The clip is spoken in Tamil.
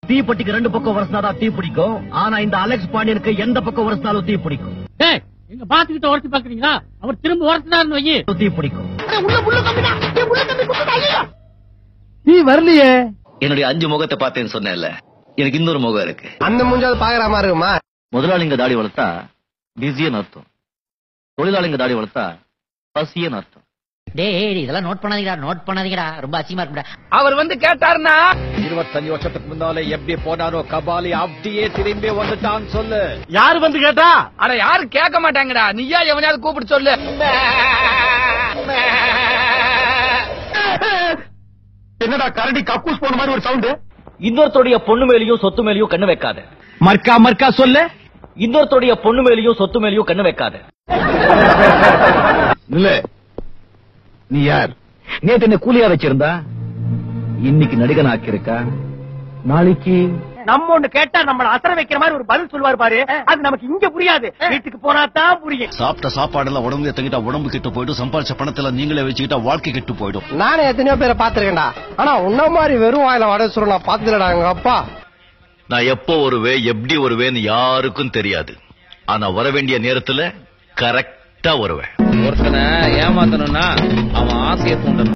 தீப்பெட்டிக்கு ரெண்டு பக்கம் வரசினாதான் தீ பிடிக்கும் ஆனா இந்த அலெக்ஸ் பாண்டியனுக்கு எந்த பக்கம் வரசினாலும் தீ பிடிக்கும் டேய் எங்க பாத்துக்கிட்ட உரசி பாக்குறீங்களா அவர் திரும்ப உரசினாருன்னு வையி தீ பிடிக்கும் நீ வரலையே என்னுடைய அஞ்சு முகத்தை பார்த்தேன்னு சொன்னேன்ல எனக்கு இன்னொரு முகம் இருக்கு அந்த மூஞ்சாவது பாக்குற மாதிரி இருக்குமா முதலாளிங்க தாடி வளர்த்தா பிஸின்னு அர்த்தம் தொழிலாளிங்க தாடி வளர்த்தா பசியன்னு அர்த்தம் டேய் இதெல்லாம் நோட் பண்ணாதீங்கடா நோட் பண்ணாதீங்கடா ரொம்ப அசிங்கமா இருக்குடா அவர் வந்து கேட்டாருன்னா இருபத்தஞ்சு வருஷத்துக்கு முன்னாலே எப்படி போனாரோ கபாலி அப்படியே திரும்பி வந்துட்டான்னு சொல்லு யாரு வந்து கேட்டா அட யாரும் கேட்க மாட்டாங்கடா நீயா எவனையாவது கூப்பிட்டு சொல்லு என்னடா கரடி கக்கூஸ் போன மாதிரி ஒரு சவுண்ட் இன்னொருத்தருடைய பொண்ணு மேலயும் சொத்து மேலயும் கண்ணு வைக்காத மர்க்கா மர்க்கா சொல்லு இன்னொருத்தருடைய பொண்ணு மேலயும் சொத்து மேலயும் கண்ணு வைக்காத இல்ல நீ யார் நேத்து என்ன கூலியா வச்சிருந்தா இன்னைக்கு நடிகன் ஆக்கியிருக்கா நாளைக்கு நம்ம ஒண்ணு கேட்டா நம்மள அசர வைக்கிற மாதிரி ஒரு பதில் சொல்லுவாரு பாரு அது நமக்கு இங்க புரியாது வீட்டுக்கு போனா தான் புரியும் சாப்பிட்ட சாப்பாடுல உடம்பு தங்கிட்டா உடம்பு கெட்டு போயிடும் சம்பாதிச்ச பணத்துல நீங்களே வச்சுக்கிட்டா வாழ்க்கை கெட்டு போயிடும் நானே எத்தனையோ பேரை பாத்துருக்கேன்டா ஆனா உன்ன மாதிரி வெறும் வாயில வட சொல்ல நான் பாத்துலடா எங்க அப்பா நான் எப்போ வருவேன் எப்படி வருவேன்னு யாருக்கும் தெரியாது ஆனா வர வேண்டிய நேரத்துல கரெக்டா வருவேன் ஒருத்தனை ஏமாத்தணும்னா அவன் ஆசையை தூண்டணும்